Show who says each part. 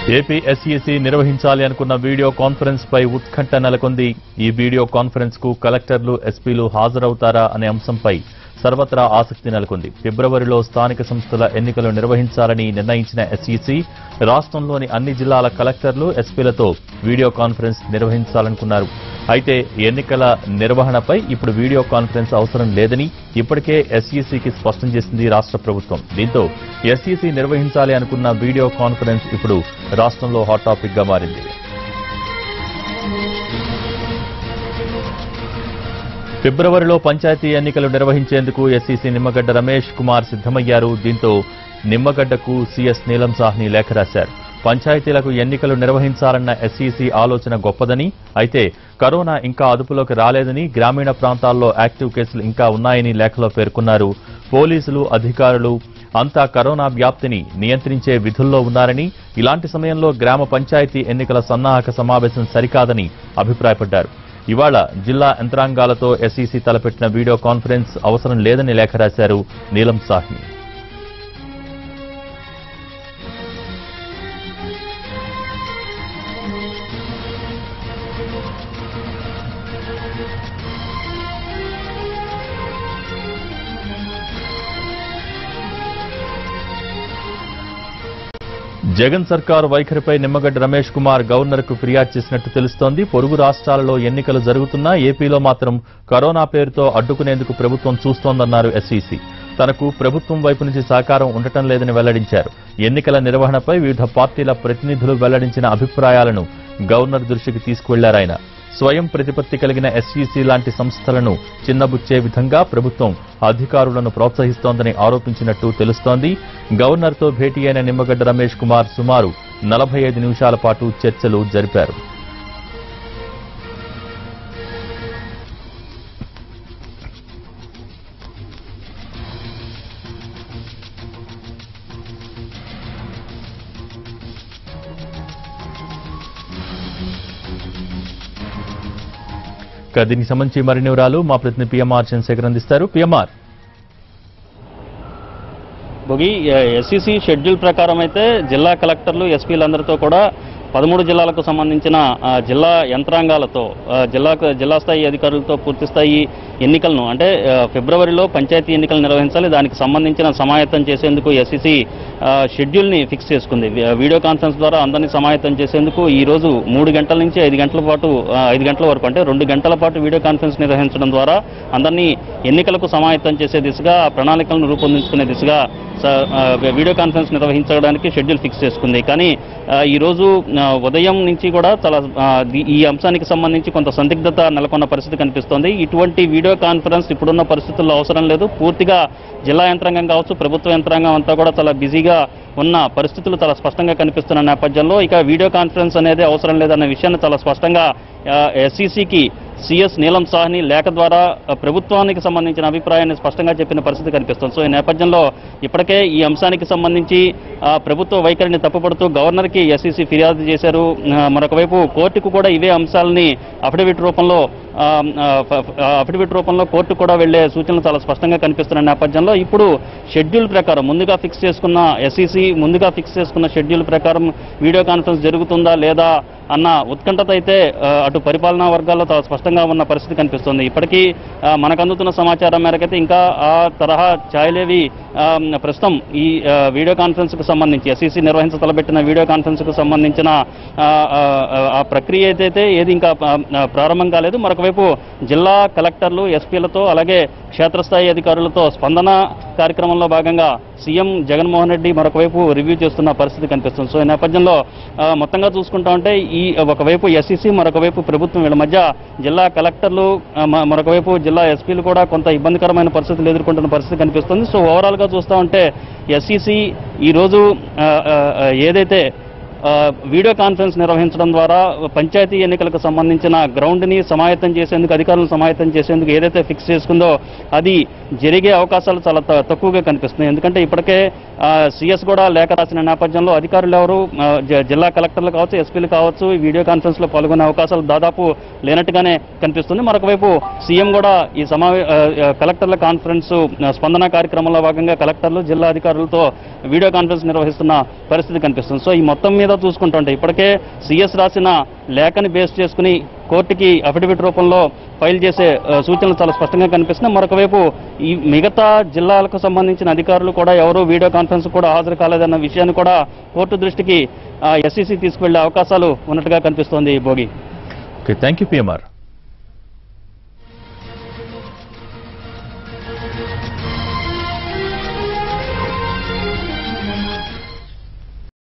Speaker 1: AP SEC నిర్వహించాలి అనుకున్న video conference పై ఉత్కంఠ నెలకొంది ఈ వీడియో కాన్ఫరెన్స్ కు కలెక్టర్లు ఎస్పీలు హాజరవుతారా అనే అంశంపై సర్వత్రా ఆసక్తి నెలకొంది ఫిబ్రవరిలో స్థానిక సంస్థల ఎన్నికలు నిర్వహించాలని నిర్ణయించిన ఎస్ఈసి రాష్ట్రంలోని అన్ని జిల్లాల కలెక్టర్లు ఎస్పీలతో వీడియో కాన్ఫరెన్స్ నిర్వహించాలనుకున్నారు అయితే ఎన్నికల నిర్వహణపై ఇప్పుడు వీడియో కాన్ఫరెన్స్ అవసరం లేదని ఇప్పటికే ఎస్ఈసికి స్పష్టం చేసింది రాష్ట్ర ప్రభుత్వం దీంతో ఎస్ఈసి నిర్వహించాలి అనుకున్న వీడియో కాన్ఫరెన్స్ ఇప్పుడు రాష్ట్రంలో హాట్ టాపిక్ గా మారింది ఫిబ్రవరిలో పంచాయతీ ఎన్నికలు నిర్వహించేందుకు ఎస్సీసీ నిమ్మగడ్డ రమేష్ కుమార్ సిద్ధమయ్యారు దీంతో నిమ్మగడ్డకు సీఎస్ నీలం సాహ్ని లేఖ రాశారు పంచాయతీలకు ఎన్నికలు నిర్వహించాలన్న ఎస్సీసీ ఆలోచన గొప్పదని అయితే కరోనా ఇంకా అదుపులోకి రాలేదని గ్రామీణ ప్రాంతాల్లో యాక్టివ్ కేసులు ఇంకా ఉన్నాయని లేఖలో పేర్కొన్నారు పోలీసులు అధికారులు అంతా కరోనా వ్యాప్తిని నియంత్రించే విధుల్లో ఉన్నారని ఇలాంటి సమయంలో గ్రామ పంచాయతీ ఎన్నికల సన్నాహక సమావేశం సరికాదని అభిప్రాయపడ్డారు ఇవాళ జిల్లా యంత్రాంగాలతో ఎస్ఈసీ తలపెట్టిన వీడియో కాన్ఫరెన్స్ అవసరం లేదని లేఖ రాశారు నీలం సాహ్ని జగన్ సర్కారు వైఖరిపై నిమ్మగడ్డ రమేష్ కుమార్ గవర్నర్కు ఫిర్యాదు చేసినట్టు తెలుస్తోంది పొరుగు రాష్ట్రాలలో ఎన్నికలు జరుగుతున్నా ఏపీలో మాత్రం కరోనా పేరుతో అడ్డుకునేందుకు ప్రభుత్వం చూస్తోందన్నారు ఎస్ఈసీ తనకు ప్రభుత్వం వైపు నుంచి సహకారం ఉండటం లేదని వెల్లడించారు ఎన్నికల నిర్వహణపై వివిధ పార్టీల ప్రతినిధులు వెల్లడించిన అభిప్రాయాలను గవర్నర్ దృష్టికి తీసుకువెళ్లారాయన స్వయం ప్రతిపత్తి కలిగిన ఎస్ఈసీ లాంటి సంస్థలను చిన్నబుచ్చే విధంగా ప్రభుత్వం అధికారులను ప్రోత్సహిస్తోందని ఆరోపించినట్టు తెలుస్తోంది గవర్నర్తో భేటీ అయిన నిమ్మగడ్డ రమేష్ కుమార్ సుమారు నలభై ఐదు నిమిషాల పాటు చర్చలు జరిపారు ఇక దీనికి సంబంధించి మరిన్ని వివరాలు మా ప్రతినిధి పిఎంఆర్ చంద్రశేఖర్ అందిస్తారు పిఎంఆర్
Speaker 2: భోగి ఎస్సీసీ షెడ్యూల్ ప్రకారం అయితే జిల్లా కలెక్టర్లు ఎస్పీలందరితో కూడా పదమూడు జిల్లాలకు సంబంధించిన ఆ, జిల్లా యంత్రాంగాలతో ఆ, జిల్లా జిల్లా స్థాయి అధికారులతో పూర్తి స్థాయి ఎన్నికలను అంటే ఆ, ఫిబ్రవరిలో పంచాయతీ ఎన్నికలు నిర్వహించాలి దానికి సంబంధించిన సమాయత్తం చేసేందుకు ఎస్సీసీ షెడ్యూల్ని ఫిక్స్ చేసుకుంది వి- వీడియో కాన్ఫరెన్స్ ద్వారా అందరినీ సమాయత్తం చేసేందుకు ఈ రోజు మూడు గంటల నుంచి ఐదు గంటల పాటు ఆ, ఐదు గంటల వరకు అంటే రెండు గంటల పాటు వీడియో కాన్ఫరెన్స్ నిర్వహించడం ద్వారా అందరినీ ఎన్నికలకు సమాయత్తం చేసే దిశగా ఆ ప్రణాళికలను రూపొందించుకునే దిశగా స- ఆ, వీడియో కాన్ఫరెన్స్ నిర్వహించడానికి షెడ్యూల్ ఫిక్స్ చేసుకుంది కానీ ఆ, ఈ రోజు ఆ, ఉదయం నుంచి కూడా చాలా ఆ, ది- ఈ అంశానికి సంబంధించి కొంత సందిగ్ధత నెలకొన్న పరిస్థితి కనిపిస్తోంది ఇటువంటి వీడియో కాన్ఫరెన్స్ ఇప్పుడున్న పరిస్థితుల్లో అవసరం లేదు పూర్తిగా జిల్లా యంత్రాంగం కావచ్చు ప్రభుత్వ యంత్రాంగం అంతా కూడా చాలా బిజీగా ఉన్న పరిస్థితులు చాలా స్పష్టంగా కనిపిస్తున్న నేపథ్యంలో ఇక వీడియో కాన్ఫరెన్స్ అనేది అవసరం లేదన్న విషయాన్ని చాలా స్పష్టంగా ఎస్సీసీకి సిఎస్ నీలం సాహ్ని లేఖ ద్వారా ఆ, ప్రభుత్వానికి సంబంధించిన అభిప్రాయాన్ని స్పష్టంగా చెప్పిన పరిస్థితి కనిపిస్తుంది సో ఈ నేపథ్యంలో ఇప్పటికే ఈ అంశానికి సంబంధించి ఆ, ప్రభుత్వ వైఖరిని తప్పుపడుతూ గవర్నర్కి ఎస్సీసీ ఫిర్యాదు చేశారు ఆ, మరొక వైపు కోర్టుకు కూడా ఇవే అంశాలని అఫిడవిట్ రూపంలో ఆ, ఆ, ఫ- ఆ, అఫిడవిట్ రూపంలో కోర్టు కూడా వెళ్లే సూచనలు చాలా స్పష్టంగా కనిపిస్తున్న నేపథ్యంలో ఇప్పుడు షెడ్యూల్ ప్రకారం ముందుగా ఫిక్స్ చేసుకున్న ఎస్సీసీ ముందుగా ఫిక్స్ చేసుకున్న షెడ్యూల్ ప్రకారం వీడియో కాన్ఫరెన్స్ జరుగుతుందా లేదా అన్న ఉత్కంఠత అయితే ఆ, అటు పరిపాలనా వర్గాల్లో చాలా స్పష్టంగా ఉన్న పరిస్థితి కనిపిస్తుంది ఇప్పటికీ ఆ, మనకు అందుతున్న సమాచారం మేరకైతే ఇంకా ఆ తరహా ఛాయలేవి ఆ, ప్రస్తుతం ఈ ఆ, వీడియో కాన్ఫరెన్స్కు సంబంధించి ఎస్సీసీ నిర్వహించ తలబెట్టిన వీడియో కాన్ఫరెన్స్కు సంబంధించిన ఆ, ఆ, ఆ ప్రక్రియ ఏదైతే ఏది ఇంకా ఆ, ఆ, ప్రారంభం కాలేదు మరొకవైపు జిల్లా కలెక్టర్లు ఎస్పీలతో అలాగే క్షేత్రస్థాయి అధికారులతో స్పందన కార్యక్రమంలో భాగంగా సీఎం జగన్మోహన్ రెడ్డి మరొకవైపు రివ్యూ చేస్తున్న పరిస్థితి కనిపిస్తుంది సో ఈ నేపథ్యంలో ఆ, మొత్తంగా చూసుకుంటా ఉంటే ఈ ఒకవైపు ఎస్సీసీ మరొకవైపు ప్రభుత్వం వీళ్ళ మధ్య జిల్లా కలెక్టర్లు ఆ, మ- మరొకవైపు జిల్లా ఎస్పీలు కూడా కొంత ఇబ్బందికరమైన పరిస్థితులు ఎదుర్కొంటున్న పరిస్థితి కనిపిస్తుంది సో ఓవరాల్ గా చూస్తూ ఉంటే ఎస్సీసీ ఈరోజు ఆ, ఆ, ఆ, ఏదైతే ఆ, వీడియో కాన్ఫరెన్స్ నిర్వహించడం ద్వారా పంచాయతీ ఎన్నికలకు సంబంధించిన గ్రౌండ్ని సమాయత్తం చేసేందుకు అధికారులను సమాయత్తం చేసేందుకు ఏదైతే ఫిక్స్ చేసుకుందో అది జరిగే అవకాశాలు చాలా త- తక్కువగా కనిపిస్తున్నాయి ఎందుకంటే ఇప్పటికే సిఎస్ కూడా లేఖ రాసిన నేపథ్యంలో అధికారులు ఎవరు ఆ, జ- జిల్లా కలెక్టర్లు కావచ్చు ఎస్పీలు కావచ్చు ఈ వీడియో కాన్ఫరెన్స్ లో పాల్గొనే అవకాశాలు దాదాపు లేనట్టుగానే కనిపిస్తుంది మరొకవైపు సీఎం కూడా ఈ సమావే ఆ, ఆ, కలెక్టర్ల కాన్ఫరెన్స్ ఆ, స్పందన కార్యక్రమంలో భాగంగా కలెక్టర్లు జిల్లా అధికారులతో వీడియో కాన్ఫరెన్స్ నిర్వహిస్తున్న పరిస్థితి కనిపిస్తుంది సో ఈ మొత్తం మీద కూడా చూసుకుంటుంటే ఇప్పటికే సిఎస్ రాసిన లేఖని బేస్ చేసుకుని కోర్టుకి అఫిడవిట్ రూపంలో ఫైల్ చేసే ఆ, సూచనలు చాలా స్పష్టంగా కనిపిస్తున్నాయి మరొక వైపు ఈ మిగతా జిల్లాలకు సంబంధించిన అధికారులు కూడా ఎవరు వీడియో కాన్ఫరెన్స్ కూడా హాజరు కాలేదన్న విషయాన్ని కూడా కోర్టు దృష్టికి ఎస్సీసీ తీసుకువెళ్లే అవకాశాలు ఉన్నట్టుగా కనిపిస్తోంది Bhogi
Speaker 1: okay thank you PMR